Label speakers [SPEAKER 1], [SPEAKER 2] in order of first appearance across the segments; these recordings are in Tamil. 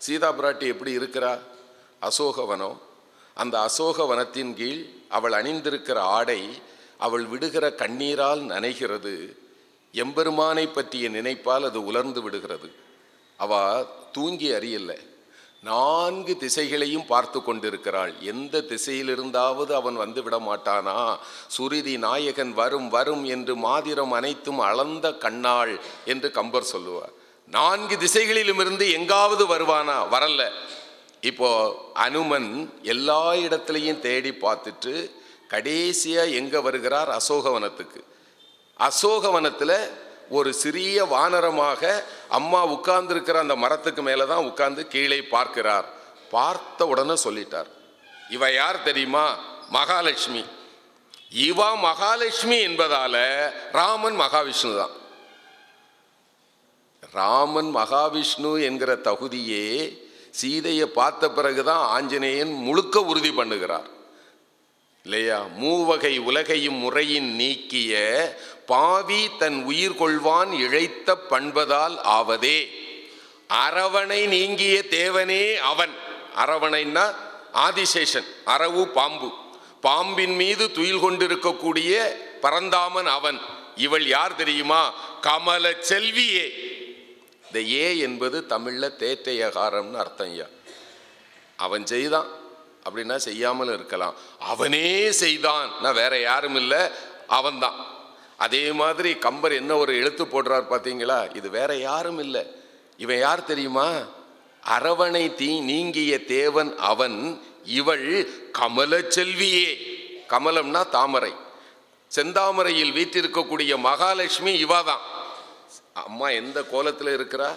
[SPEAKER 1] சீதா பிராட்டி எப்படி இருக்கிறா அசோகவனம் அந்த அசோகவனத்தின் கீழ் அவள் அணிந்திருக்கிற ஆடை அவள் விடுகிற கண்ணீரால் நனைகிறது எம்பெருமானை பற்றிய நினைப்பால் அது உலர்ந்து விடுகிறது அவ தூங்கி அறியல நான்கு திசைகளையும் பார்த்து கொண்டிருக்கிறாள் எந்த திசையிலிருந்தாவது அவன் வந்து விட மாட்டானா சுருதி நாயகன் வரும் வரும் என்று மாதிரம் அனைத்தும் அளந்த கண்ணாள் என்று கம்பர் சொல்லுவார் நான்கு திசைகளிலும் இருந்து எங்காவது வருவானா வரல இப்போ அனுமன் எல்லா இடத்துலையும் தேடி பார்த்துட்டு கடைசியா எங்க வருகிறார் அசோகவனத்துக்கு அசோகவனத்துல ஒரு சிறிய வானரமாக அம்மா உட்கார்ந்திருக்கிற அந்த மரத்துக்கு மேலே தான் உட்கார்ந்து கீழே பார்க்கிறார் பார்த்த உடனே சொல்லிட்டார் இவ யார் தெரியுமா மகாலட்சுமி இவா மகாலட்சுமி என்பதால ராமன் மகாவிஷ்ணு தான் ராமன் மகாவிஷ்ணு என்கிற தகுதியே சீதையை பார்த்த பிறகுதான் ஆஞ்சநேயன் முழுக்க உறுதி பண்ணுகிறார் இல்லையா மூவகை உலகையும் முறையின் நீக்கிய பாவி தன் உயிர் கொள்வான் இழைத்த பண்பதால் ஆவதே அரவணை நீங்கிய தேவனே அவன் அரவணைன்னா ஆதிசேஷன் அரவு பாம்பு பாம்பின் மீது துயில் கொண்டிருக்கக்கூடிய பரந்தாமன் அவன் இவள் யார் தெரியுமா கமல செல்வியே இந்த ஏ என்பது தமிழ்ல தேற்றையகாரம்னு அர்த்தம் ஐயா அவன் செய்தான் அப்படின்னா செய்யாமல் இருக்கலாம் அவனே செய்தான் வேற யாரும் இல்லை அவன்தான் அதே மாதிரி கம்பர் என்ன ஒரு எழுத்து போடுறார் பார்த்தீங்களா இது வேற யாரும் இல்லை இவன் யார் தெரியுமா அரவணை தீ நீங்கிய தேவன் அவன் இவள் கமல செல்வியே கமலம்னா தாமரை செந்தாமரையில் வீற்றிருக்கக்கூடிய மகாலட்சுமி இவாதான் அம்மா எந்த கோலத்தில் இருக்கிறா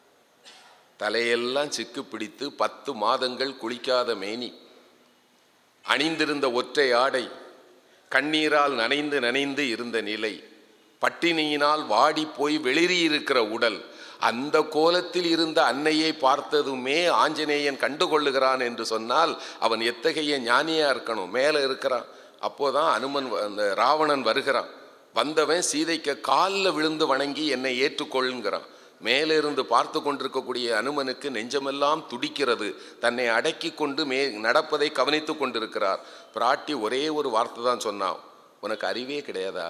[SPEAKER 1] தலையெல்லாம் சிக்கு பிடித்து பத்து மாதங்கள் குளிக்காத மேனி அணிந்திருந்த ஒற்றை ஆடை கண்ணீரால் நனைந்து நனைந்து இருந்த நிலை பட்டினியினால் வாடி போய் வெளிரியிருக்கிற உடல் அந்த கோலத்தில் இருந்த அன்னையை பார்த்ததுமே ஆஞ்சநேயன் கண்டுகொள்ளுகிறான் என்று சொன்னால் அவன் எத்தகைய ஞானியா இருக்கணும் மேலே இருக்கிறான் அப்போதான் அனுமன் வ- அந்த ராவணன் வருகிறான் வந்தவன் சீதைக்கு காலில் விழுந்து வணங்கி என்னை ஏற்றுக்கொள்ளுங்கிறான் மேலே இருந்து பார்த்து கொண்டிருக்கக்கூடிய அனுமனுக்கு நெஞ்சமெல்லாம் துடிக்கிறது தன்னை அடக்கி கொண்டு மே நடப்பதை கவனித்து கொண்டிருக்கிறார் பிராட்டி ஒரே ஒரு வார்த்தை தான் சொன்னான் உனக்கு அறிவே கிடையாதா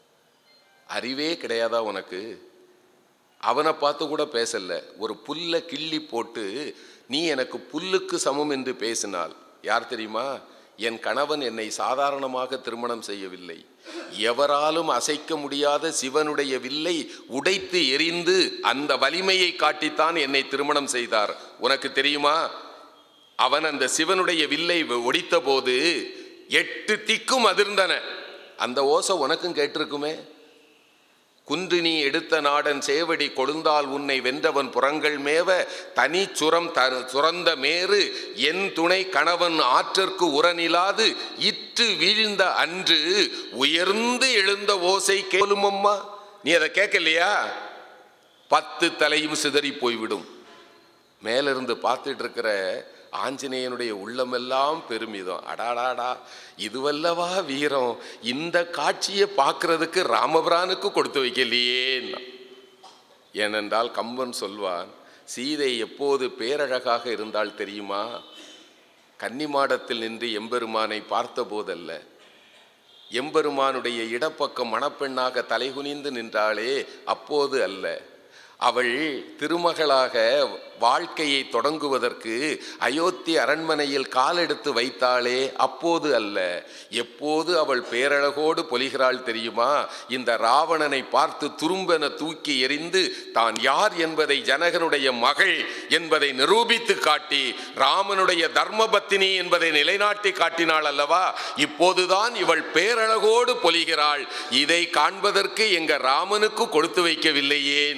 [SPEAKER 1] அறிவே கிடையாதா உனக்கு அவனை பார்த்து கூட பேசல ஒரு புல்லை கிள்ளி போட்டு நீ எனக்கு புல்லுக்கு சமம் என்று பேசினாள் யார் தெரியுமா என் கணவன் என்னை சாதாரணமாக திருமணம் செய்யவில்லை எவராலும் அசைக்க முடியாத சிவனுடைய வில்லை உடைத்து எரிந்து அந்த வலிமையை காட்டித்தான் என்னை திருமணம் செய்தார் உனக்கு தெரியுமா அவன் அந்த சிவனுடைய வில்லை ஒடித்த போது எட்டு திக்கும் அதிர்ந்தன அந்த ஓசை உனக்கும் கேட்டிருக்குமே குன்று நீ எடுத்த நாடன் சேவடி கொழுந்தால் உன்னை வென்றவன் புறங்கள் மேவ தனி சுரம் த சுரந்த மேறு என் துணை கணவன் ஆற்றற்கு உரனிலாது இற்று வீழ்ந்த அன்று உயர்ந்து எழுந்த ஓசை கேளும் அம்மா நீ அதை கேட்கலையா பத்து தலையும் சிதறி போய்விடும் மேலிருந்து பார்த்துட்டு இருக்கிற ஆஞ்சநேயனுடைய உள்ளமெல்லாம் பெருமிதம் அடாடாடா இதுவல்லவா வீரம் இந்த காட்சியை பார்க்கறதுக்கு ராமபிரானுக்கு கொடுத்து வைக்கலையேன்னா ஏனென்றால் கம்பன் சொல்வான் சீதை எப்போது பேரழகாக இருந்தால் தெரியுமா கன்னிமாடத்தில் நின்று எம்பெருமானை பார்த்த போதல்ல எம்பெருமானுடைய இடப்பக்கம் மணப்பெண்ணாக தலைகுனிந்து நின்றாளே அப்போது அல்ல அவள் திருமகளாக வாழ்க்கையை தொடங்குவதற்கு அயோத்தி அரண்மனையில் காலெடுத்து வைத்தாளே அப்போது அல்ல எப்போது அவள் பேரழகோடு பொலிகிறாள் தெரியுமா இந்த ராவணனை பார்த்து துரும்பென தூக்கி எறிந்து தான் யார் என்பதை ஜனகனுடைய மகள் என்பதை நிரூபித்து காட்டி ராமனுடைய தர்மபத்தினி என்பதை நிலைநாட்டி காட்டினாள் அல்லவா இப்போதுதான் இவள் பேரழகோடு பொலிகிறாள் இதை காண்பதற்கு எங்க ராமனுக்கு கொடுத்து வைக்கவில்லையேன்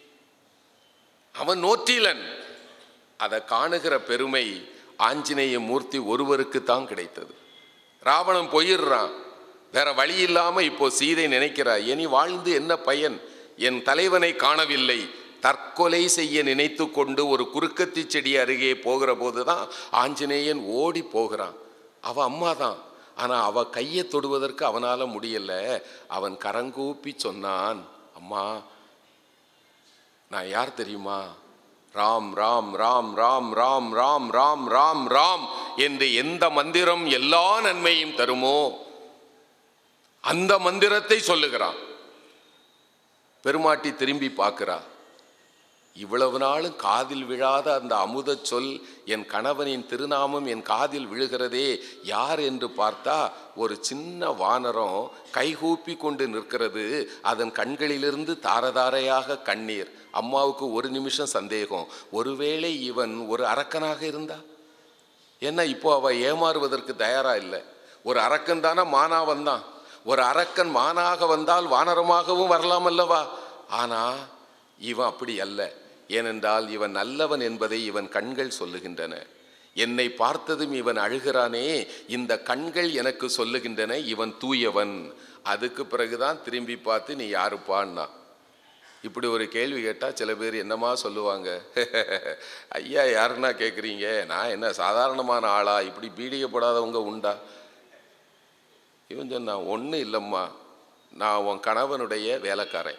[SPEAKER 1] அவன் நோற்றிலன் அதை காணுகிற பெருமை ஆஞ்சநேய மூர்த்தி ஒருவருக்கு தான் கிடைத்தது ராவணன் போயிடுறான் வேற வழி இல்லாம இப்போ சீதை நினைக்கிறா இனி வாழ்ந்து என்ன பயன் என் தலைவனை காணவில்லை தற்கொலை செய்ய நினைத்து கொண்டு ஒரு குறுக்கத்தி செடி அருகே போகிற போதுதான் ஆஞ்சநேயன் ஓடி போகிறான் அவ அம்மா தான் ஆனா அவ கையை தொடுவதற்கு அவனால முடியல அவன் கரங்கூப்பி சொன்னான் அம்மா நான் யார் தெரியுமா ராம் ராம் ராம் ராம் ராம் ராம் ராம் ராம் ராம் என்று எந்த மந்திரம் எல்லா நன்மையும் தருமோ அந்த மந்திரத்தை சொல்லுகிறான் பெருமாட்டி திரும்பி பார்க்கிறா இவ்வளவு நாளும் காதில் விழாத அந்த அமுத சொல் என் கணவனின் திருநாமம் என் காதில் விழுகிறதே யார் என்று பார்த்தா ஒரு சின்ன வானரம் கைகூப்பி கொண்டு நிற்கிறது அதன் கண்களிலிருந்து தாரதாரையாக கண்ணீர் அம்மாவுக்கு ஒரு நிமிஷம் சந்தேகம் ஒருவேளை இவன் ஒரு அரக்கனாக இருந்தா ஏன்னா இப்போ அவ ஏமாறுவதற்கு தயாரா இல்லை ஒரு அரக்கன் தானே மானா வந்தான் ஒரு அரக்கன் மானாக வந்தால் வானரமாகவும் வரலாம் அல்லவா ஆனா இவன் அப்படி அல்ல ஏனென்றால் இவன் நல்லவன் என்பதை இவன் கண்கள் சொல்லுகின்றன என்னை பார்த்ததும் இவன் அழுகிறானே இந்த கண்கள் எனக்கு சொல்லுகின்றன இவன் தூயவன் அதுக்கு பிறகுதான் திரும்பி பார்த்து நீ யாருப்பான்னா இப்படி ஒரு கேள்வி கேட்டால் சில பேர் என்னமா சொல்லுவாங்க ஐயா யாருன்னா கேட்குறீங்க நான் என்ன சாதாரணமான ஆளா இப்படி பீடிக்கப்படாதவங்க உண்டா இவன் சொன்னான் ஒன்றும் இல்லைம்மா நான் உன் கணவனுடைய வேலைக்காரன்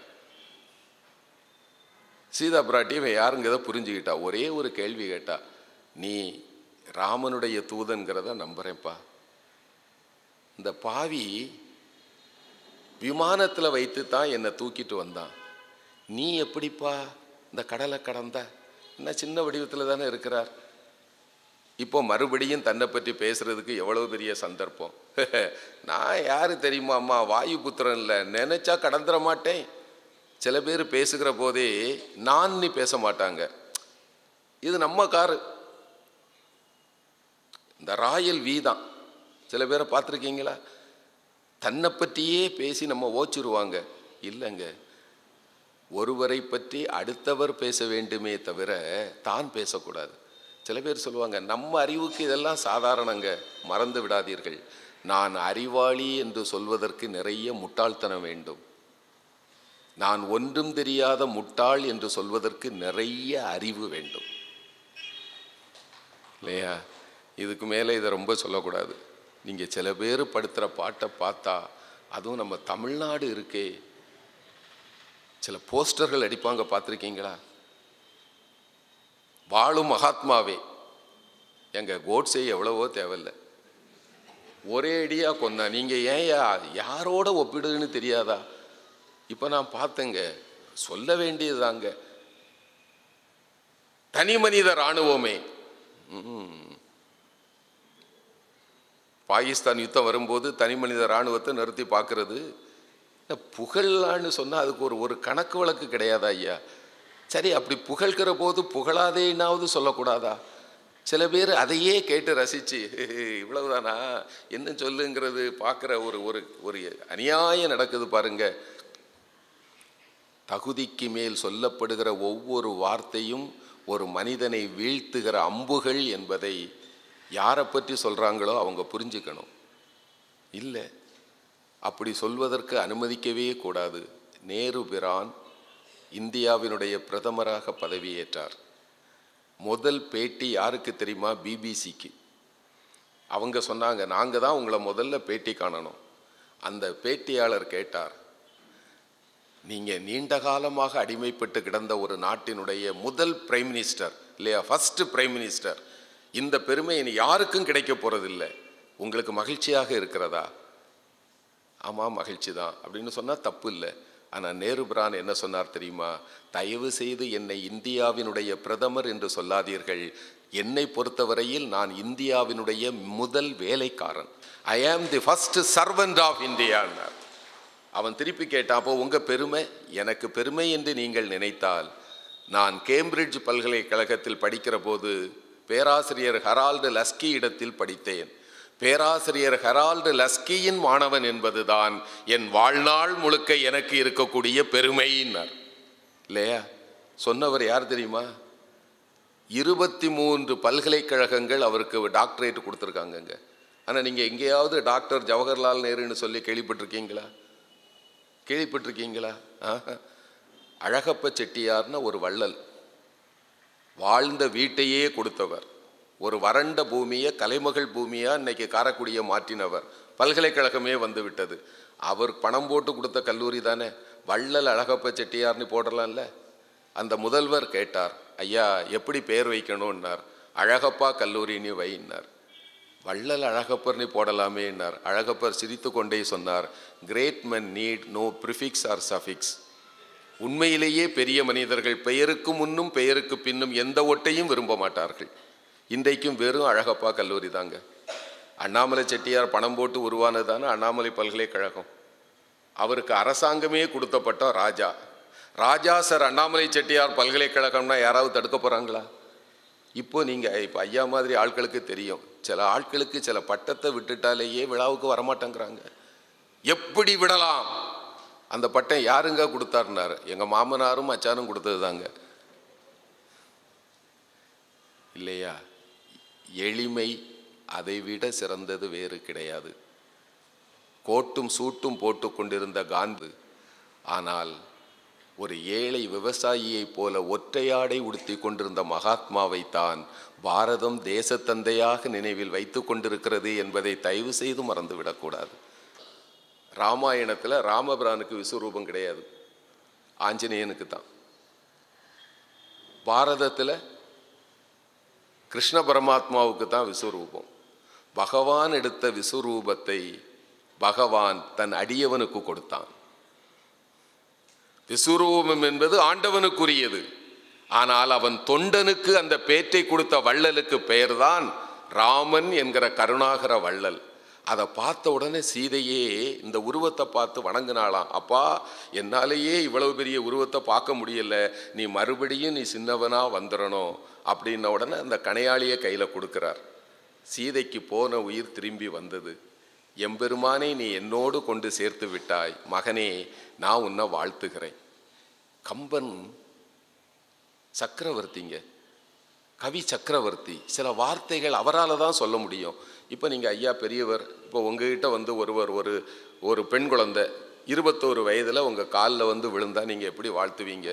[SPEAKER 1] சீதா பிராட்டி இவன் யாருங்கிறத புரிஞ்சுக்கிட்டா ஒரே ஒரு கேள்வி கேட்டா நீ ராமனுடைய தூதன்கிறத நம்புறேன்ப்பா இந்த பாவி விமானத்தில் வைத்து தான் என்னை தூக்கிட்டு வந்தான் நீ எப்படிப்பா இந்த கடலை கடந்த என்ன சின்ன வடிவத்தில் தானே இருக்கிறார் இப்போ மறுபடியும் தன்னை பற்றி பேசுறதுக்கு எவ்வளோ பெரிய சந்தர்ப்பம் நான் யாரு தெரியுமா அம்மா வாயு புத்திரன் இல்லை நினைச்சா கடந்துட மாட்டேன் சில பேர் பேசுகிற போதே நான் நீ பேச மாட்டாங்க இது நம்ம காரு இந்த ராயல் வி தான் சில பேரை பார்த்துருக்கீங்களா தன்னை பற்றியே பேசி நம்ம ஓச்சிருவாங்க இல்லைங்க ஒருவரை பற்றி அடுத்தவர் பேச வேண்டுமே தவிர தான் பேசக்கூடாது சில பேர் சொல்லுவாங்க நம்ம அறிவுக்கு இதெல்லாம் சாதாரணங்க மறந்து விடாதீர்கள் நான் அறிவாளி என்று சொல்வதற்கு நிறைய முட்டாள்தனம் வேண்டும் நான் ஒன்றும் தெரியாத முட்டாள் என்று சொல்வதற்கு நிறைய அறிவு வேண்டும் இல்லையா இதுக்கு மேலே இதை ரொம்ப சொல்லக்கூடாது நீங்கள் சில பேர் படுத்துகிற பாட்டை பார்த்தா அதுவும் நம்ம தமிழ்நாடு இருக்கே சில போஸ்டர்கள் அடிப்பாங்க பார்த்துருக்கீங்களா வாழும் மகாத்மாவே எங்க கோட்ஸே எவ்வளவோ தேவையில்லை ஒரே அடியா கொன்னா நீங்க ஏன் யாரோட ஒப்பிடுன்னு தெரியாதா இப்போ நான் பார்த்தேங்க சொல்ல வேண்டியதுதாங்க தனி மனித இராணுவமே ம். பாகிஸ்தான் யுத்தம் வரும்போது தனி மனித இராணுவத்தை நிறுத்தி பார்க்கறது புகழான்னு சொன்னால் அதுக்கு ஒரு ஒரு கணக்கு வழக்கு கிடையாதா ஐயா சரி அப்படி புகழ்கிற போது புகழாதேனாவது சொல்லக்கூடாதா சில பேர் அதையே கேட்டு ரசித்து இவ்வளவுதானா என்ன சொல்லுங்கிறது பார்க்குற ஒரு ஒரு ஒரு அநியாயம் நடக்குது பாருங்க தகுதிக்கு மேல் சொல்லப்படுகிற ஒவ்வொரு வார்த்தையும் ஒரு மனிதனை வீழ்த்துகிற அம்புகள் என்பதை யாரை பற்றி சொல்கிறாங்களோ அவங்க புரிஞ்சுக்கணும் இல்லை அப்படி சொல்வதற்கு அனுமதிக்கவே கூடாது நேரு பிரான் இந்தியாவினுடைய பிரதமராக பதவியேற்றார் முதல் பேட்டி யாருக்கு தெரியுமா பிபிசிக்கு அவங்க சொன்னாங்க நாங்கள் தான் உங்களை முதல்ல பேட்டி காணணும் அந்த பேட்டியாளர் கேட்டார் நீங்கள் நீண்ட காலமாக அடிமைப்பட்டு கிடந்த ஒரு நாட்டினுடைய முதல் பிரைம் மினிஸ்டர் இல்லையா ஃபர்ஸ்ட் பிரைம் மினிஸ்டர் இந்த பெருமை இனி யாருக்கும் கிடைக்க போகிறதில்லை உங்களுக்கு மகிழ்ச்சியாக இருக்கிறதா ஆமாம் மகிழ்ச்சி தான் அப்படின்னு சொன்னால் தப்பு இல்லை ஆனால் நேரு பிரான் என்ன சொன்னார் தெரியுமா தயவு செய்து என்னை இந்தியாவினுடைய பிரதமர் என்று சொல்லாதீர்கள் என்னை பொறுத்தவரையில் நான் இந்தியாவினுடைய முதல் வேலைக்காரன் I am the first servant of இந்தியான்னார் அவன் திருப்பி கேட்டான் அப்போ உங்கள் பெருமை எனக்கு பெருமை என்று நீங்கள் நினைத்தால் நான் கேம்பிரிட்ஜ் பல்கலைக்கழகத்தில் படிக்கிற போது பேராசிரியர் ஹரால்டு லஸ்கி இடத்தில் படித்தேன் பேராசிரியர் ஹெரால்டு லஸ்கியின் மாணவன் என்பதுதான் என் வாழ்நாள் முழுக்க எனக்கு இருக்கக்கூடிய பெருமையினர் இல்லையா சொன்னவர் யார் தெரியுமா இருபத்தி மூன்று பல்கலைக்கழகங்கள் அவருக்கு டாக்டரேட் கொடுத்துருக்காங்கங்க ஆனால் நீங்கள் எங்கேயாவது டாக்டர் ஜவஹர்லால் நேருன்னு சொல்லி கேள்விப்பட்டிருக்கீங்களா கேள்விப்பட்டிருக்கீங்களா ஆஹா. அழகப்ப செட்டியார்னு ஒரு வள்ளல் வாழ்ந்த வீட்டையே கொடுத்தவர் ஒரு வறண்ட பூமியை கலைமகள் பூமியாக இன்னைக்கு காரக்குடியை மாற்றினவர் பல்கலைக்கழகமே வந்து விட்டது அவர் பணம் போட்டு கொடுத்த கல்லூரி தானே வள்ளல் அழகப்ப செட்டியார்னு போடலாம்ல அந்த முதல்வர் கேட்டார் ஐயா எப்படி பெயர் வைக்கணும்னார் அழகப்பா கல்லூரின்னு வைன்னார் வள்ளல் அழகப்பர்னு போடலாமேன்னார் அழகப்பர் சிரித்து கொண்டே சொன்னார் great men need no prefix or suffix உண்மையிலேயே பெரிய மனிதர்கள் பெயருக்கு முன்னும் பெயருக்கு பின்னும் எந்த ஒட்டையும் விரும்ப மாட்டார்கள் இன்றைக்கும் வெறும் அழகப்பா கல்லூரி தாங்க அண்ணாமலை செட்டியார் பணம் போட்டு உருவானது தானே அண்ணாமலை பல்கலைக்கழகம் அவருக்கு அரசாங்கமே கொடுத்த பட்டம் ராஜா ராஜா சார் அண்ணாமலை செட்டியார் பல்கலைக்கழகம்னா யாராவது தடுக்க போகிறாங்களா இப்போ நீங்கள் இப்போ ஐயா மாதிரி ஆட்களுக்கு தெரியும் சில ஆட்களுக்கு சில பட்டத்தை விட்டுட்டாலேயே விழாவுக்கு வரமாட்டேங்கிறாங்க எப்படி விடலாம் அந்த பட்டம் யாருங்க கொடுத்தாருனாரு எங்கள் மாமனாரும் மச்சானும் கொடுத்தது தாங்க இல்லையா எளிமை அதைவிட சிறந்தது வேறு கிடையாது கோட்டும் சூட்டும் போட்டு கொண்டிருந்த காந்து ஆனால் ஒரு ஏழை விவசாயியைப் போல ஒற்றையாடை உடுத்தி கொண்டிருந்த மகாத்மாவை தான் பாரதம் தேசத்தந்தையாக நினைவில் வைத்து கொண்டிருக்கிறது என்பதை தயவு செய்து மறந்துவிடக்கூடாது ராமாயணத்தில் ராமபிரானுக்கு விஸ்வரூபம் கிடையாது ஆஞ்சநேயனுக்கு தான் பாரதத்தில் கிருஷ்ண பரமாத்மாவுக்கு தான் விஸ்வரூபம் பகவான் எடுத்த விஸ்வரூபத்தை பகவான் தன் அடியவனுக்கு கொடுத்தான் விஸ்வரூபம் என்பது ஆண்டவனுக்குரியது ஆனால் அவன் தொண்டனுக்கு அந்த பேற்றை கொடுத்த வள்ளலுக்கு பெயர்தான் ராமன் என்கிற கருணாகர வள்ளல் அதை பார்த்த உடனே சீதையே இந்த உருவத்தை பார்த்து வணங்கினாளாம் அப்பா என்னாலேயே இவ்வளவு பெரிய உருவத்தை பார்க்க முடியல நீ மறுபடியும் நீ சின்னவனா வந்துடணும் அப்படின்ன உடனே அந்த கணையாளியை கையில் கொடுக்கிறார் சீதைக்கு போன உயிர் திரும்பி வந்தது எம்பெருமானை நீ என்னோடு கொண்டு சேர்த்து விட்டாய் மகனே நான் உன்னை வாழ்த்துகிறேன் கம்பன் சக்கரவர்த்திங்க கவி சக்கரவர்த்தி சில வார்த்தைகள் அவரால் தான் சொல்ல முடியும் இப்போ நீங்கள் ஐயா பெரியவர் இப்போ உங்ககிட்ட வந்து ஒருவர் ஒரு ஒரு பெண் குழந்தை இருபத்தோரு வயதில் உங்கள் காலில் வந்து விழுந்தா நீங்கள் எப்படி வாழ்த்துவீங்க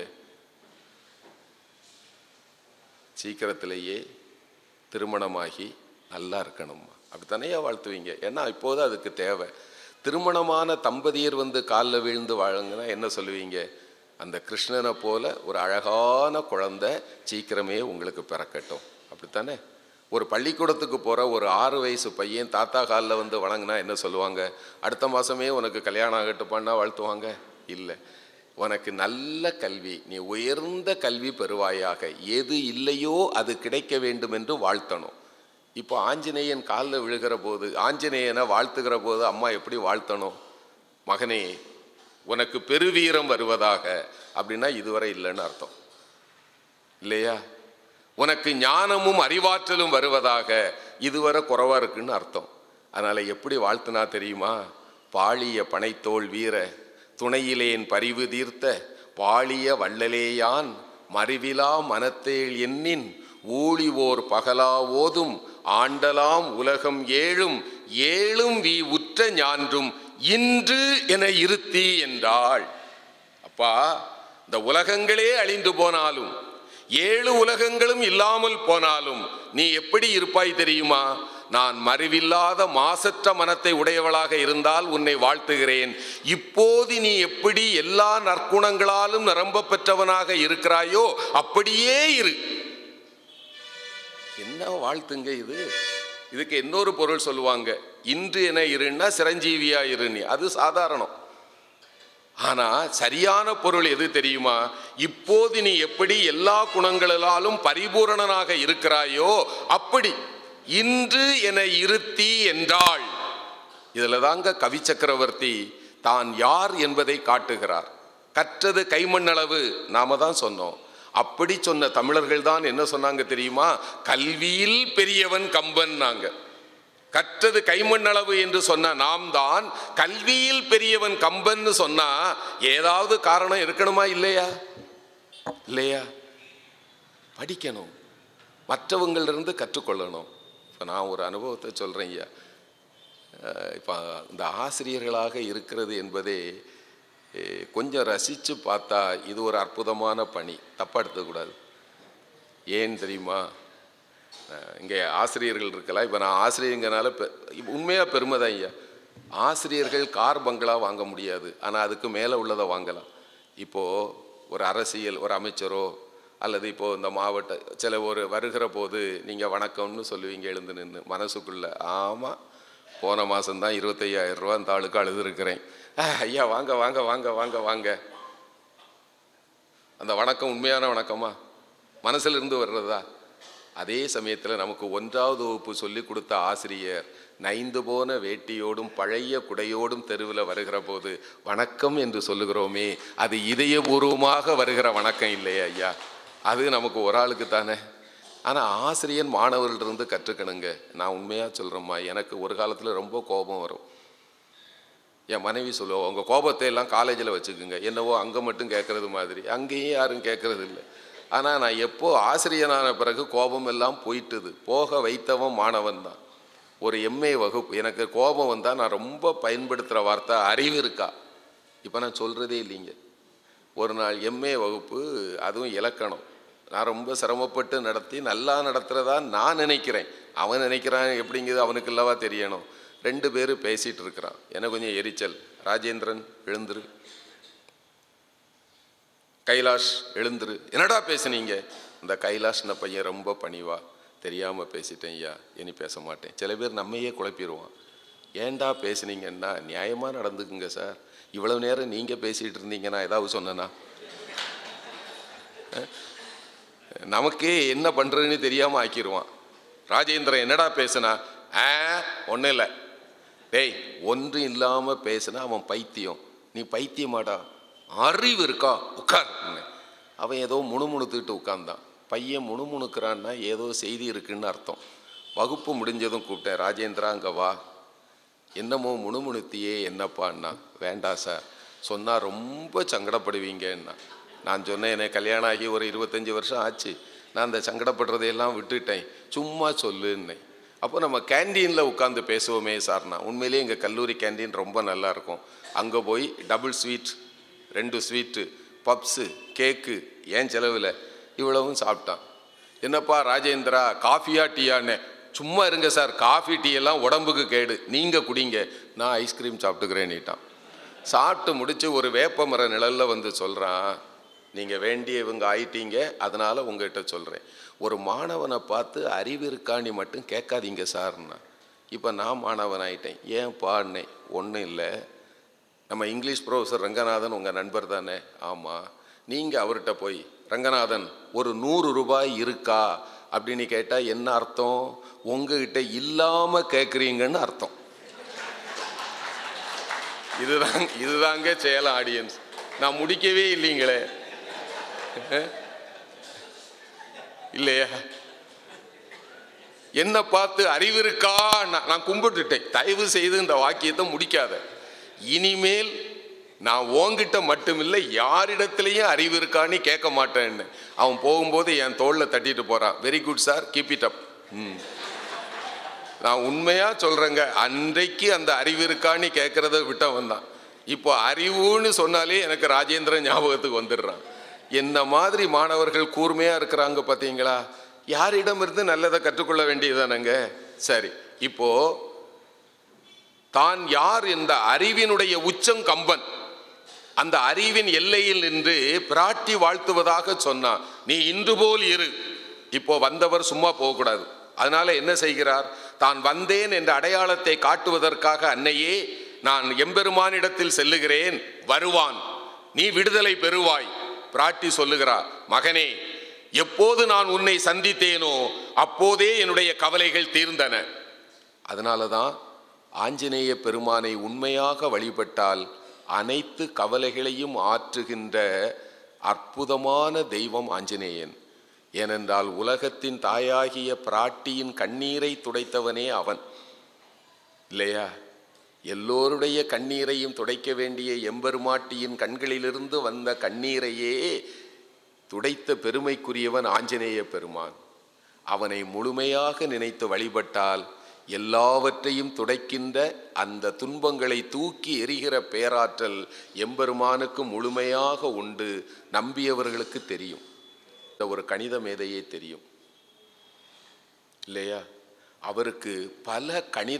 [SPEAKER 1] சீக்கிரத்திலேயே திருமணமாகி நல்லா இருக்கணும்மா அப்படித்தானேயா வாழ்த்துவீங்க ஏன்னா இப்போது அதுக்கு தேவை திருமணமான தம்பதியர் வந்து காலில் விழுந்து வாழுங்கன்னா என்ன சொல்லுவீங்க அந்த கிருஷ்ணனை போல ஒரு அழகான குழந்தை சீக்கிரமே உங்களுக்கு பிறக்கட்டும் அப்படித்தானே ஒரு பள்ளிக்கூடத்துக்கு போகிற ஒரு ஆறு வயசு பையன் தாத்தா காலில் வந்து வணங்கினா என்ன சொல்லுவாங்க அடுத்த மாதமே உனக்கு கல்யாணம் ஆகட்டுப்பான்னா வாழ்த்துவாங்க இல்லை உனக்கு நல்ல கல்வி நீ உயர்ந்த கல்வி பெறுவாயாக எது இல்லையோ அது கிடைக்க வேண்டும் என்று வாழ்த்தணும் இப்போ ஆஞ்சநேயன் காலில் விழுகிற போது ஆஞ்சநேயனை வாழ்த்துகிற போது அம்மா எப்படி வாழ்த்தணும் மகனே உனக்கு பெருவீரம் வருவதாக அப்படின்னா இதுவரை இல்லைன்னு அர்த்தம் இல்லையா உனக்கு ஞானமும் அறிவாற்றலும் வருவதாக இதுவரை குறைவா இருக்குன்னு அர்த்தம் அதனால் எப்படி வாழ்த்துனா தெரியுமா பாழிய பனைத்தோள் வீர துணையிலேன் பரிவு தீர்த்த பாழிய வள்ளலேயான் மறிவிலா மனத்தேள் எண்ணின் ஊழிவோர் பகலா ஓதும் ஆண்டலாம் உலகம் ஏழும் ஏழும் வி உற்ற ஞான்றும் இன்று என இருத்தி என்றாள் அப்பா இந்த உலகங்களே அழிந்து போனாலும் ஏழு உலகங்களும் இல்லாமல் போனாலும் நீ எப்படி இருப்பாய் தெரியுமா நான் மறிவில்லாத மாசற்ற மனத்தை உடையவளாக இருந்தால் உன்னை வாழ்த்துகிறேன் இப்போது நீ எப்படி எல்லா நற்குணங்களாலும் நிரம்ப பெற்றவனாக இருக்கிறாயோ அப்படியே இரு என்ன வாழ்த்துங்க இது இதுக்கு இன்னொரு பொருள் சொல்லுவாங்க இன்று என இருன்னா சிரஞ்சீவியா இருன்னு அது சாதாரணம் ஆனா சரியான பொருள் எது தெரியுமா இப்போது நீ எப்படி எல்லா குணங்களிலாலும் பரிபூரணனாக இருக்கிறாயோ அப்படி இன்று என இருத்தி என்றாள் இதுல தாங்க கவி சக்கரவர்த்தி தான் யார் என்பதை காட்டுகிறார் கற்றது கைமண்ணளவு நாம தான் சொன்னோம் அப்படி சொன்ன தமிழர்கள் தான் என்ன சொன்னாங்க தெரியுமா கல்வியில் பெரியவன் கம்பன் நாங்க கற்றது கைமண்ணளவு என்று சொன்ன நாம் தான் கல்வியில் பெரியவன் கம்பன்னு சொன்னா ஏதாவது காரணம் இருக்கணுமா இல்லையா இல்லையா படிக்கணும் மற்றவங்களிலிருந்து கற்றுக்கொள்ளணும் இப்போ நான் ஒரு அனுபவத்தை சொல்கிறேன் ஐயா இப்போ இந்த ஆசிரியர்களாக இருக்கிறது என்பதே eh, கொஞ்சம் ரசித்து பார்த்தா இது ஒரு அற்புதமான பணி தப்பாக எடுத்துக்கூடாது ஏன் தெரியுமா இங்கே ஆசிரியர்கள் இருக்கலாம் இப்போ நான் ஆசிரியங்கனால பெ உண்மையாக பெருமை தான் ஐயா ஆசிரியர்கள் கார் பங்களா வாங்க முடியாது ஆனால் அதுக்கு மேலே உள்ளதை வாங்கலாம் இப்போது ஒரு அரசியல் ஒரு அமைச்சரோ அல்லது இப்போது இந்த மாவட்ட சில ஒரு வருகிற போது நீங்கள் வணக்கம்னு சொல்லுவீங்க எழுந்து நின்று மனசுக்குள்ள ஆமாம் போன மாதம்தான் இருபத்தையாயிரம் ரூபா அந்த ஆளுக்கு அழுதுருக்கிறேன் ஐயா வாங்க வாங்க வாங்க வாங்க வாங்க அந்த வணக்கம் உண்மையான வணக்கமா மனசுல இருந்து வர்றதா அதே சமயத்தில் நமக்கு ஒன்றாவது வகுப்பு சொல்லி கொடுத்த ஆசிரியர் நைந்து போன வேட்டியோடும் பழைய குடையோடும் தெருவில் வருகிற போது வணக்கம் என்று சொல்லுகிறோமே அது இதயபூர்வமாக வருகிற வணக்கம் இல்லையா ஐயா அது நமக்கு ஒரு ஆளுக்கு தானே ஆனால் ஆசிரியர் மாணவர்களிருந்து கற்றுக்கணுங்க நான் உண்மையாக சொல்கிறேம்மா எனக்கு ஒரு காலத்தில் ரொம்ப கோபம் வரும் என் மனைவி சொல்லுவோம் உங்கள் கோபத்தை எல்லாம் காலேஜில் வச்சுக்குங்க என்னவோ அங்கே மட்டும் கேட்குறது மாதிரி அங்கேயும் யாரும் கேட்குறது இல்லை ஆனால் நான் எப்போ ஆசிரியனான பிறகு கோபம் எல்லாம் போயிட்டுது போக வைத்தவன் மாணவன் தான் ஒரு எம்ஏ வகுப்பு எனக்கு கோபம் வந்தால் நான் ரொம்ப பயன்படுத்துகிற வார்த்தை அறிவு இருக்கா இப்போ நான் சொல்கிறதே இல்லைங்க ஒரு நாள் எம்ஏ வகுப்பு அதுவும் இலக்கணம் நான் ரொம்ப சிரமப்பட்டு நடத்தி நல்லா நடத்துகிறதா நான் நினைக்கிறேன் அவன் நினைக்கிறான் எப்படிங்கிறது அவனுக்கு இல்லவா தெரியணும் ரெண்டு பேரும் பேசிகிட்டு இருக்கிறான் எனக்கு கொஞ்சம் எரிச்சல் ராஜேந்திரன் எழுந்துரு கைலாஷ் எழுந்துரு என்னடா பேசுனீங்க இந்த கைலாஷ்ன பையன் ரொம்ப பணிவா தெரியாமல் பேசிட்டேன் ஐயா இனி பேச மாட்டேன் சில பேர் நம்மையே குழப்பிடுவான் ஏன்டா பேசுனீங்கன்னா நியாயமாக நடந்துக்குங்க சார் இவ்வளவு நேரம் நீங்கள் பேசிகிட்டு இருந்தீங்கன்னா ஏதாவது சொன்னேன்னா நமக்கே என்ன பண்ணுறதுன்னு தெரியாமல் ஆக்கிடுவான் ராஜேந்திரன் என்னடா பேசுனா ஆ ஒன்றும் இல்லை டேய் ஒன்றும் இல்லாமல் பேசுனா அவன் பைத்தியம் நீ பைத்தியமாடா அறிவு இருக்கா உட்கார் அவன் ஏதோ முணுமுணுத்துக்கிட்டு உட்கார்ந்தான் பையன் முணுமுணுக்கிறான்னா ஏதோ செய்தி இருக்குன்னு அர்த்தம் வகுப்பு முடிஞ்சதும் கூப்பிட்டேன் ராஜேந்திரா அங்கே வா என்னமோ முணுமுணுத்தியே என்னப்பான்னா வேண்டாம் சார் சொன்னால் ரொம்ப சங்கடப்படுவீங்கன்னா நான் சொன்னேன் எனக்கு கல்யாணம் ஆகி ஒரு இருபத்தஞ்சி வருஷம் ஆச்சு நான் அந்த சங்கடப்படுறதையெல்லாம் விட்டுட்டேன் சும்மா சொல்லுன்னேன் அப்போ நம்ம கேண்டீனில் உட்காந்து பேசுவோமே சார்னா உண்மையிலேயே எங்கள் கல்லூரி கேண்டீன் ரொம்ப நல்லா இருக்கும் அங்கே போய் டபுள் ஸ்வீட் ரெண்டு ஸ்வீட்டு பப்ஸு கேக்கு ஏன் செலவில் இவ்வளவும் சாப்பிட்டான் என்னப்பா ராஜேந்திரா காஃபியா டீயான்னு சும்மா இருங்க சார் காஃபி டீ எல்லாம் உடம்புக்கு கேடு நீங்கள் குடிங்க நான் ஐஸ்கிரீம் சாப்பிட்டுக்கிறேன்னுட்டான் சாப்பிட்டு முடிச்சு ஒரு வேப்ப மர நிழலில் வந்து சொல்கிறான் நீங்கள் வேண்டியவங்க ஆயிட்டீங்க அதனால் உங்ககிட்ட சொல்கிறேன் ஒரு மாணவனை பார்த்து அறிவு இருக்கான்னு மட்டும் கேட்காதீங்க சார்னா இப்போ நான் மாணவன் ஆயிட்டேன் ஏன் பாடினேன் ஒன்றும் இல்லை நம்ம இங்கிலீஷ் ப்ரொஃபஸர் ரங்கநாதன் உங்கள் நண்பர் தானே ஆமாம் நீங்கள் அவர்கிட்ட போய் ரங்கநாதன் ஒரு நூறு ரூபாய் இருக்கா அப்படின்னு கேட்டால் என்ன அர்த்தம் உங்ககிட்ட இல்லாமல் கேட்குறீங்கன்னு அர்த்தம் இதுதான் இதுதாங்க சேலம் ஆடியன்ஸ் நான் முடிக்கவே இல்லைங்களே இல்லையா என்ன பார்த்து அறிவு இருக்கா நான் நான் கும்பிட்டுட்டேன் தயவு செய்து இந்த வாக்கியத்தை முடிக்காத இனிமேல் நான் உன்கிட்ட மட்டுமில்லை யாரிடத்துலையும் அறிவு இருக்கான்னு கேட்க மாட்டேன்னு அவன் போகும்போது என் தோளில் தட்டிட்டு போகிறான் very good sir keep it up ம் நான் உண்மையாக சொல்கிறேங்க அன்றைக்கு அந்த அறிவு இருக்கான்னு கேட்குறத விட்டவன் தான் இப்போ அறிவுன்னு சொன்னாலே எனக்கு ராஜேந்திரன் ஞாபகத்துக்கு வந்துடுறான் என்ன மாதிரி மாணவர்கள் கூர்மையாக இருக்கிறாங்க பார்த்தீங்களா யாரிடமிருந்து நல்லதை கற்றுக்கொள்ள வேண்டியதானங்க சரி இப்போ தான் யார் இந்த அறிவினுடைய உச்சம் கம்பன் அந்த அறிவின் எல்லையில் நின்று பிராட்டி வாழ்த்துவதாக சொன்னான் நீ இன்று போல் இரு இப்போ வந்தவர் சும்மா போகக்கூடாது அதனால என்ன செய்கிறார் தான் வந்தேன் என்ற அடையாளத்தை காட்டுவதற்காக அன்னையே நான் எம்பெருமானிடத்தில் செல்லுகிறேன் வருவான் நீ விடுதலை பெறுவாய் பிராட்டி சொல்லுகிறார் மகனே எப்போது நான் உன்னை சந்தித்தேனோ அப்போதே என்னுடைய கவலைகள் தீர்ந்தன அதனால தான் ஆஞ்சநேய பெருமானை உண்மையாக வழிபட்டால் அனைத்து கவலைகளையும் ஆற்றுகின்ற அற்புதமான தெய்வம் ஆஞ்சநேயன் ஏனென்றால் உலகத்தின் தாயாகிய பிராட்டியின் கண்ணீரை துடைத்தவனே அவன் இல்லையா எல்லோருடைய கண்ணீரையும் துடைக்க வேண்டிய எம்பெருமாட்டியின் கண்களிலிருந்து வந்த கண்ணீரையே துடைத்த பெருமைக்குரியவன் ஆஞ்சநேய பெருமான் அவனை முழுமையாக நினைத்து வழிபட்டால் எல்லாவற்றையும் துடைக்கின்ற அந்த துன்பங்களை தூக்கி எரிகிற பேராற்றல் எம்பெருமானுக்கு முழுமையாக உண்டு நம்பியவர்களுக்கு தெரியும் இந்த ஒரு கணித மேதையே தெரியும் இல்லையா அவருக்கு பல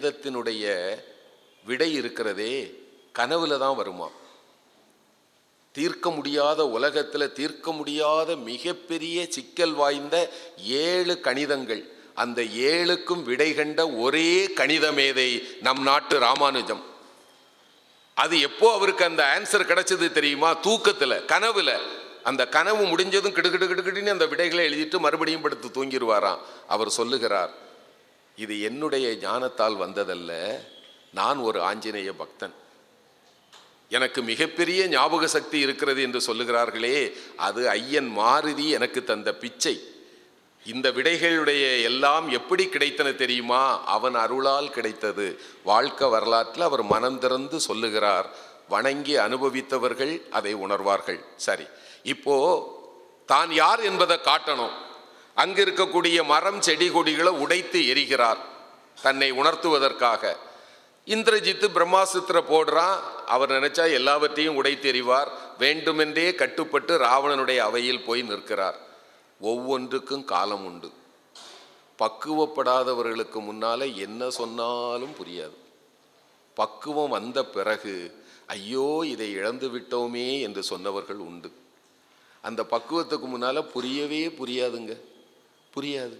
[SPEAKER 1] கணிதத்தினுடைய விடை இருக்கிறதே கனவுல தான் வருமா தீர்க்க முடியாத உலகத்தில் தீர்க்க முடியாத மிகப்பெரிய சிக்கல் வாய்ந்த ஏழு கணிதங்கள் அந்த ஏழுக்கும் விடை கண்ட ஒரே கணித மேதை நம் நாட்டு ராமானுஜம் அது எப்போ அவருக்கு அந்த ஆன்சர் கிடைச்சது தெரியுமா தூக்கத்தில் கனவுல அந்த கனவு முடிஞ்சதும் கிடுகிடு கிடுகிடுன்னு அந்த விடைகளை எழுதிட்டு மறுபடியும் படுத்து தூங்கிடுவாராம் அவர் சொல்லுகிறார் இது என்னுடைய ஞானத்தால் வந்ததல்ல நான் ஒரு ஆஞ்சநேய பக்தன் எனக்கு மிகப்பெரிய ஞாபக சக்தி இருக்கிறது என்று சொல்லுகிறார்களே அது ஐயன் மாருதி எனக்கு தந்த பிச்சை இந்த விடைகளுடைய எல்லாம் எப்படி கிடைத்தன தெரியுமா அவன் அருளால் கிடைத்தது வாழ்க்கை வரலாற்றில் அவர் மனம் திறந்து சொல்லுகிறார் வணங்கி அனுபவித்தவர்கள் அதை உணர்வார்கள் சரி இப்போ தான் யார் என்பதை காட்டணும் அங்க இருக்கக்கூடிய மரம் செடி கொடிகளை உடைத்து எரிகிறார் தன்னை உணர்த்துவதற்காக இந்திரஜித்து பிரம்மாஸ்திர போடுறான் அவர் நினைச்சா எல்லாவற்றையும் உடைத்து எறிவார் வேண்டுமென்றே கட்டுப்பட்டு ராவணனுடைய அவையில் போய் நிற்கிறார் ஒவ்வொன்றுக்கும் காலம் உண்டு பக்குவப்படாதவர்களுக்கு முன்னால என்ன சொன்னாலும் புரியாது பக்குவம் வந்த பிறகு ஐயோ இதை இழந்து விட்டோமே என்று சொன்னவர்கள் உண்டு அந்த பக்குவத்துக்கு முன்னால புரியவே புரியாதுங்க புரியாது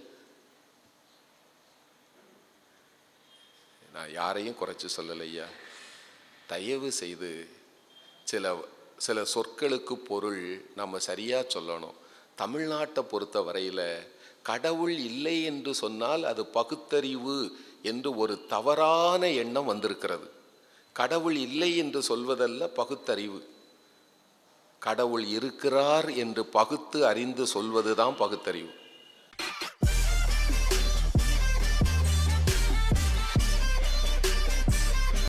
[SPEAKER 1] நான் யாரையும் குறைச்சி சொல்லலையா தயவு செய்து சில சில சொற்களுக்கு பொருள் நம்ம சரியாக சொல்லணும் தமிழ்நாட்டை பொறுத்த வரையில் கடவுள் இல்லை என்று சொன்னால் அது பகுத்தறிவு என்று ஒரு தவறான எண்ணம் வந்திருக்கிறது கடவுள் இல்லை என்று சொல்வதல்ல பகுத்தறிவு கடவுள் இருக்கிறார் என்று பகுத்து அறிந்து சொல்வது தான் பகுத்தறிவு